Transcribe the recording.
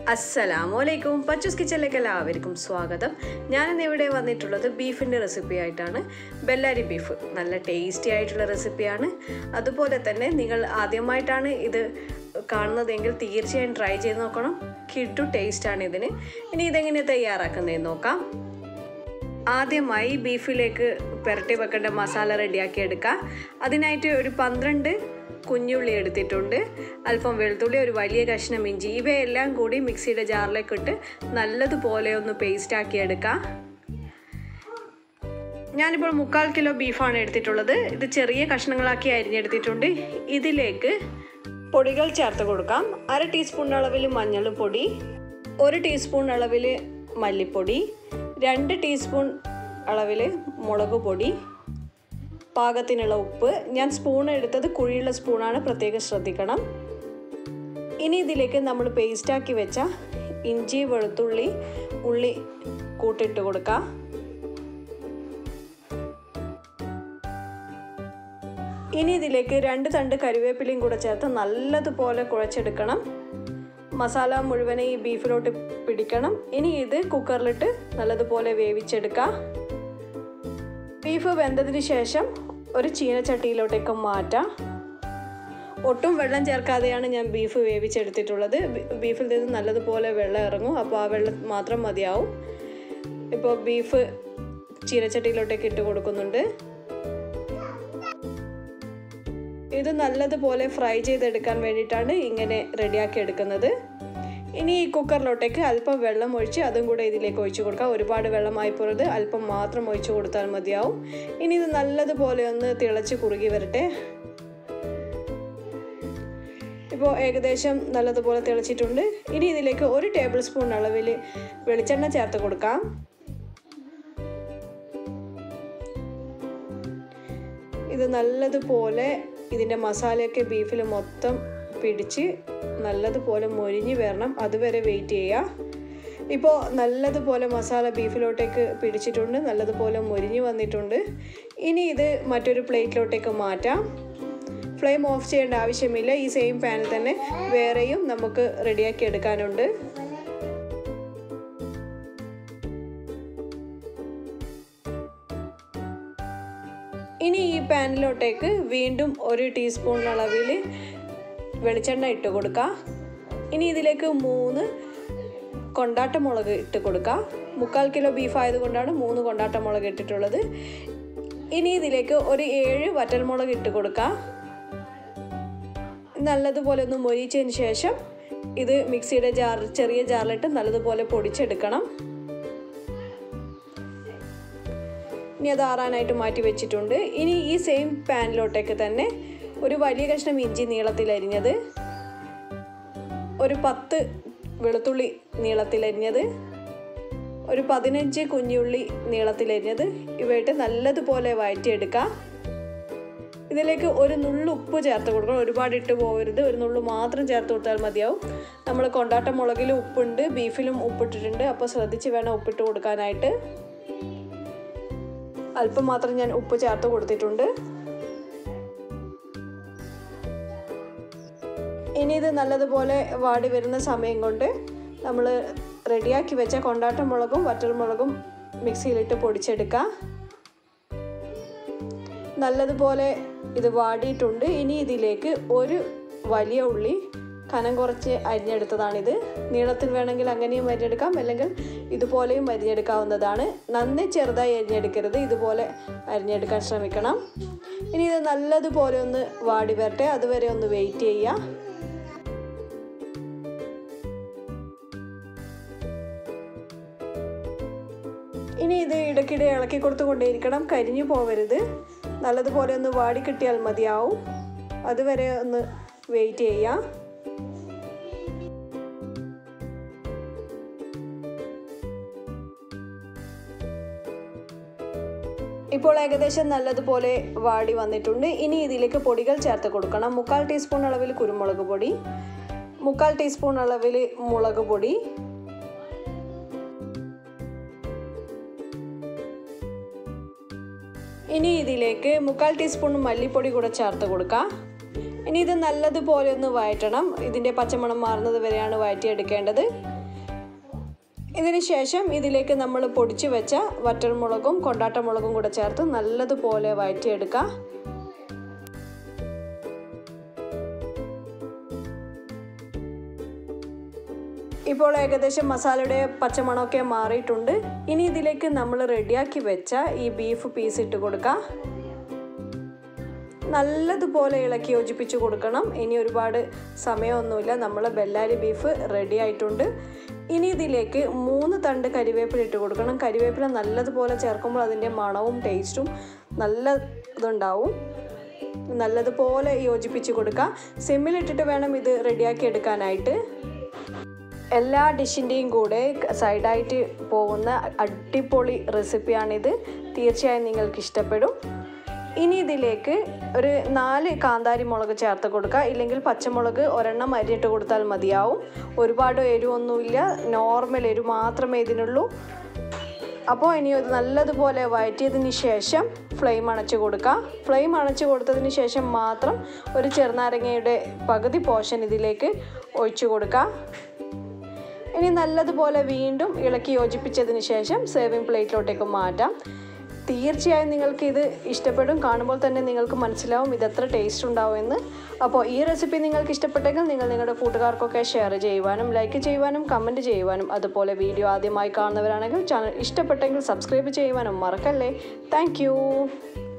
അസ്സലാമു അലൈക്കും പച്ചൂസ് കിച്ചണിലേക്ക് എല്ലാവർക്കും സ്വാഗതം ഞാനിന്ന് ഇവിടെ വന്നിട്ടുള്ളത് ബീഫിൻ്റെ റെസിപ്പി ആയിട്ടാണ് ബെല്ലാരി ബീഫ് നല്ല ടേസ്റ്റി ആയിട്ടുള്ള റെസിപ്പിയാണ് അതുപോലെ തന്നെ നിങ്ങൾ ആദ്യമായിട്ടാണ് ഇത് കാണുന്നതെങ്കിൽ തീർച്ചയായും ട്രൈ ചെയ്ത് നോക്കണം കിട്ടു ടേസ്റ്റാണ് ഇതിന് ഇനി ഇതെങ്ങനെ തയ്യാറാക്കുന്നതെന്ന് നോക്കാം ആദ്യമായി ബീഫിലേക്ക് പുരട്ടി വെക്കേണ്ട മസാല റെഡിയാക്കി എടുക്കുക അതിനായിട്ട് ഒരു പന്ത്രണ്ട് കുഞ്ഞുള്ളി എടുത്തിട്ടുണ്ട് അല്പം വെളുത്തുള്ളി ഒരു വലിയ കഷ്ണം ഇഞ്ചി ഇവയെല്ലാം കൂടി മിക്സിയുടെ ജാറിലേക്ക് ഇട്ട് നല്ലതുപോലെ ഒന്ന് പേസ്റ്റ് ആക്കി എടുക്കാം ഞാനിപ്പോൾ മുക്കാൽ കിലോ ബീഫാണ് എടുത്തിട്ടുള്ളത് ഇത് ചെറിയ കഷ്ണങ്ങളാക്കി അരിഞ്ഞെടുത്തിട്ടുണ്ട് ഇതിലേക്ക് പൊടികൾ ചേർത്ത് കൊടുക്കാം അര ടീസ്പൂൺ അളവിൽ മഞ്ഞൾപ്പൊടി ഒരു ടീസ്പൂൺ അളവിൽ മല്ലിപ്പൊടി രണ്ട് ടീസ്പൂൺ അളവിൽ മുളക് പൊടി പാകത്തിനുള്ള ഉപ്പ് ഞാൻ സ്പൂൺ എടുത്തത് കുഴിയുള്ള സ്പൂണാണ് പ്രത്യേകം ശ്രദ്ധിക്കണം ഇനി ഇതിലേക്ക് നമ്മൾ പേസ്റ്റാക്കി വെച്ച ഇഞ്ചി വെളുത്തുള്ളി ഉള്ളി കൂട്ടിട്ട് കൊടുക്കാം ഇനി ഇതിലേക്ക് രണ്ട് തണ്ട് കറിവേപ്പിലയും കൂടെ ചേർത്ത് നല്ലതുപോലെ കുഴച്ചെടുക്കണം മസാല മുഴുവൻ ഈ ബീഫിലോട്ട് പിടിക്കണം ഇനി ഇത് കുക്കറിലിട്ട് നല്ലതുപോലെ വേവിച്ചെടുക്കാം ബീഫ് വെന്തതിന് ശേഷം ഒരു ചീനച്ചട്ടിയിലോട്ടേക്ക് മാറ്റാം ഒട്ടും വെള്ളം ചേർക്കാതെയാണ് ഞാൻ ബീഫ് വേവിച്ചെടുത്തിട്ടുള്ളത് ബീഫിൽ നിന്ന് നല്ലതുപോലെ വെള്ളം ഇറങ്ങും അപ്പോൾ ആ വെള്ളം മാത്രം മതിയാവും ഇപ്പോൾ ബീഫ് ചീനച്ചട്ടിയിലോട്ടേക്ക് ഇട്ട് കൊടുക്കുന്നുണ്ട് ഇത് നല്ലതുപോലെ ഫ്രൈ ചെയ്തെടുക്കാൻ വേണ്ടിയിട്ടാണ് ഇങ്ങനെ റെഡിയാക്കി എടുക്കുന്നത് ഇനി ഈ കുക്കറിലോട്ടേക്ക് അല്പം വെള്ളം ഒഴിച്ച് അതും കൂടെ ഇതിലേക്ക് ഒഴിച്ചു കൊടുക്കാം ഒരുപാട് വെള്ളമായി പോയത് അല്പം മാത്രം ഒഴിച്ചു കൊടുത്താൽ മതിയാവും ഇനി ഇത് നല്ലതുപോലെ ഒന്ന് തിളച്ച് കുറുകി വരട്ടെ ഇപ്പോൾ ഏകദേശം നല്ലതുപോലെ തിളച്ചിട്ടുണ്ട് ഇനി ഇതിലേക്ക് ഒരു ടേബിൾ സ്പൂൺ അളവിൽ വെളിച്ചെണ്ണ ചേർത്ത് കൊടുക്കാം ഇത് നല്ലതുപോലെ ഇതിൻ്റെ മസാലയൊക്കെ ബീഫിൽ മൊത്തം പിടിച്ച് നല്ലതുപോലെ മൊരിഞ്ഞ് വരണം അതുവരെ വെയിറ്റ് ചെയ്യുക ഇപ്പോൾ നല്ലതുപോലെ മസാല ബീഫിലോട്ടേക്ക് പിടിച്ചിട്ടുണ്ട് നല്ലതുപോലെ മൊരിഞ്ഞ് വന്നിട്ടുണ്ട് ഇനി ഇത് മറ്റൊരു പ്ലേറ്റിലോട്ടേക്ക് മാറ്റാം ഫ്ലെയിം ഓഫ് ചെയ്യേണ്ട ആവശ്യമില്ല ഈ സെയിം പാനിൽ തന്നെ വേറെയും നമുക്ക് റെഡിയാക്കി എടുക്കാനുണ്ട് ഇനി ഈ പാനിലോട്ടേക്ക് വീണ്ടും ഒരു ടീസ്പൂൺ അളവിൽ വെളിച്ചെണ്ണ ഇട്ട് കൊടുക്കുക ഇനി ഇതിലേക്ക് മൂന്ന് കൊണ്ടാട്ട മുളക് ഇട്ട് കൊടുക്കുക മുക്കാൽ കിലോ ബീഫ് ആയതുകൊണ്ടാണ് മൂന്ന് കൊണ്ടാട്ട മുളക് ഇട്ടിട്ടുള്ളത് ഇനി ഇതിലേക്ക് ഒരു ഏഴ് വറ്റൽമുളക് ഇട്ട് കൊടുക്കുക നല്ലതുപോലെ ഒന്ന് മൊരിച്ചതിന് ശേഷം ഇത് മിക്സിയുടെ ജാർ ചെറിയ ജാറിലിട്ട് നല്ലതുപോലെ പൊടിച്ചെടുക്കണം ഇനി അത് ആറാനായിട്ട് മാറ്റി വെച്ചിട്ടുണ്ട് ഇനി ഈ സെയിം പാനിലോട്ടേക്ക് തന്നെ ഒരു വലിയ കഷ്ണം ഇഞ്ചി നീളത്തിലരിഞ്ഞത് ഒരു പത്ത് വെളുത്തുള്ളി നീളത്തിലരിഞ്ഞത് ഒരു പതിനഞ്ച് കുഞ്ഞുള്ളി നീളത്തിലരിഞ്ഞത് ഇവയിട്ട് നല്ലതുപോലെ വഴറ്റിയെടുക്കാം ഇതിലേക്ക് ഒരു നുള്ളു ഉപ്പ് ചേർത്ത് കൊടുക്കണം ഒരുപാട് ഇട്ട് പോകരുത് ഒരു നുള്ളു മാത്രം ചേർത്ത് കൊടുത്താൽ മതിയാവും നമ്മൾ കൊണ്ടാട്ട മുളകിലും ഉപ്പുണ്ട് ബീഫിലും ഉപ്പിട്ടിട്ടുണ്ട് അപ്പോൾ ശ്രദ്ധിച്ച് വേണം ഉപ്പിട്ട് കൊടുക്കാനായിട്ട് അല്പം മാത്രം ഞാൻ ഉപ്പ് ചേർത്ത് കൊടുത്തിട്ടുണ്ട് ഇനി ഇത് നല്ലതുപോലെ വാടി വരുന്ന സമയം കൊണ്ട് നമ്മൾ റെഡിയാക്കി വെച്ച കൊണ്ടാട്ട മുളകും വറ്റൽമുളകും മിക്സിയിലിട്ട് പൊടിച്ചെടുക്കാം നല്ലതുപോലെ ഇത് വാടിയിട്ടുണ്ട് ഇനി ഇതിലേക്ക് ഒരു വലിയ ഉള്ളി കനം കുറച്ച് അരിഞ്ഞെടുത്തതാണിത് നീളത്തിൽ വേണമെങ്കിൽ അങ്ങനെയും അരിഞ്ഞെടുക്കാം അല്ലെങ്കിൽ ഇതുപോലെയും അരിഞ്ഞെടുക്കാവുന്നതാണ് നന്നേ ചെറുതായി അരിഞ്ഞെടുക്കരുത് ഇതുപോലെ അരിഞ്ഞെടുക്കാൻ ശ്രമിക്കണം ഇനി ഇത് നല്ലതുപോലെ ഒന്ന് വാടി വരട്ടെ അതുവരെ ഒന്ന് വെയിറ്റ് ചെയ്യുക ഇനി ഇത് ഇടയ്ക്കിടെ ഇളക്കി കൊടുത്തുകൊണ്ടേയിരിക്കണം കരിഞ്ഞു പോവരുത് നല്ലതുപോലെ ഒന്ന് വാടി കിട്ടിയാൽ മതിയാവും അതുവരെ ഒന്ന് വെയിറ്റ് ചെയ്യാം ഇപ്പോൾ ഏകദേശം നല്ലതുപോലെ വാടി വന്നിട്ടുണ്ട് ഇനി ഇതിലേക്ക് പൊടികൾ ചേർത്ത് കൊടുക്കണം മുക്കാൽ ടീസ്പൂൺ അളവിൽ കുരുമുളക് പൊടി മുക്കാൽ ടീസ്പൂൺ അളവിൽ മുളക് പൊടി ഇനി ഇതിലേക്ക് മുക്കാൽ ടീസ്പൂൺ മല്ലിപ്പൊടി കൂടെ ചേർത്ത് കൊടുക്കാം ഇനി ഇത് നല്ലതുപോലെ ഒന്ന് വഴറ്റണം ഇതിൻ്റെ പച്ചമണം മാറുന്നത് വരെയാണ് വഴറ്റിയെടുക്കേണ്ടത് ഇതിന് ശേഷം ഇതിലേക്ക് നമ്മൾ പൊടിച്ച് വെച്ച വറ്റൽമുളകും കൊണ്ടാട്ടമുളകും കൂടെ ചേർത്ത് നല്ലതുപോലെ വഴറ്റിയെടുക്കുക ഇപ്പോൾ ഏകദേശം മസാലയുടെ പച്ചമണമൊക്കെ മാറിയിട്ടുണ്ട് ഇനി ഇതിലേക്ക് നമ്മൾ റെഡിയാക്കി വെച്ച ഈ ബീഫ് പീസ് ഇട്ട് കൊടുക്കാം നല്ലതുപോലെ ഇളക്കി യോജിപ്പിച്ച് കൊടുക്കണം ഇനി ഒരുപാട് സമയമൊന്നുമില്ല നമ്മൾ ബെല്ലാരി ബീഫ് റെഡി ആയിട്ടുണ്ട് ഇനി ഇതിലേക്ക് മൂന്ന് തണ്ട് കരിവേപ്പില ഇട്ട് കൊടുക്കണം കരിവേപ്പില നല്ലതുപോലെ ചേർക്കുമ്പോൾ അതിൻ്റെ മണവും ടേസ്റ്റും നല്ല ഇതുണ്ടാവും നല്ലതുപോലെ യോജിപ്പിച്ച് കൊടുക്കുക സിമ്മിലിട്ടിട്ട് വേണം ഇത് റെഡിയാക്കി എടുക്കാനായിട്ട് എല്ലാ ഡിഷിൻ്റെയും കൂടെ സൈഡായിട്ട് പോകുന്ന അടിപൊളി റെസിപ്പിയാണിത് തീർച്ചയായും നിങ്ങൾക്ക് ഇഷ്ടപ്പെടും ഇനി ഇതിലേക്ക് ഒരു നാല് കാന്താരി മുളക് ചേർത്ത് കൊടുക്കുക ഇല്ലെങ്കിൽ പച്ചമുളക് ഒരെണ്ണം അരിയിട്ട് കൊടുത്താൽ മതിയാവും ഒരുപാട് എരിവൊന്നുമില്ല നോർമൽ എരിവ് മാത്രമേ ഇതിനുള്ളൂ അപ്പോൾ ഇനി ഇത് നല്ലതുപോലെ വഴറ്റിയതിന് ശേഷം ഫ്ലെയിം അണച്ച് കൊടുക്കുക ഫ്ലെയിം അണച്ച് കൊടുത്തതിന് ശേഷം മാത്രം ഒരു ചെറുനാരങ്ങയുടെ പകുതി പോർഷൻ ഇതിലേക്ക് ഒഴിച്ചു കൊടുക്കുക ഇനി നല്ലതുപോലെ വീണ്ടും ഇളക്കി യോജിപ്പിച്ചതിന് ശേഷം സേവിങ് പ്ലേറ്റിലോട്ടേക്ക് മാറ്റാം തീർച്ചയായും നിങ്ങൾക്ക് ഇത് ഇഷ്ടപ്പെടും കാണുമ്പോൾ തന്നെ നിങ്ങൾക്ക് മനസ്സിലാവും ഇത് എത്ര ടേസ്റ്റ് ഉണ്ടാവുമെന്ന് അപ്പോൾ ഈ റെസിപ്പി നിങ്ങൾക്ക് ഇഷ്ടപ്പെട്ടെങ്കിൽ നിങ്ങൾ നിങ്ങളുടെ കൂട്ടുകാർക്കൊക്കെ ഷെയർ ചെയ്യുവാനും ലൈക്ക് ചെയ്യുവാനും കമൻറ്റ് ചെയ്യുവാനും അതുപോലെ വീഡിയോ ആദ്യമായി കാണുന്നവരാണെങ്കിൽ ചാനൽ ഇഷ്ടപ്പെട്ടെങ്കിൽ സബ്സ്ക്രൈബ് ചെയ്യുവാനും മറക്കല്ലേ താങ്ക്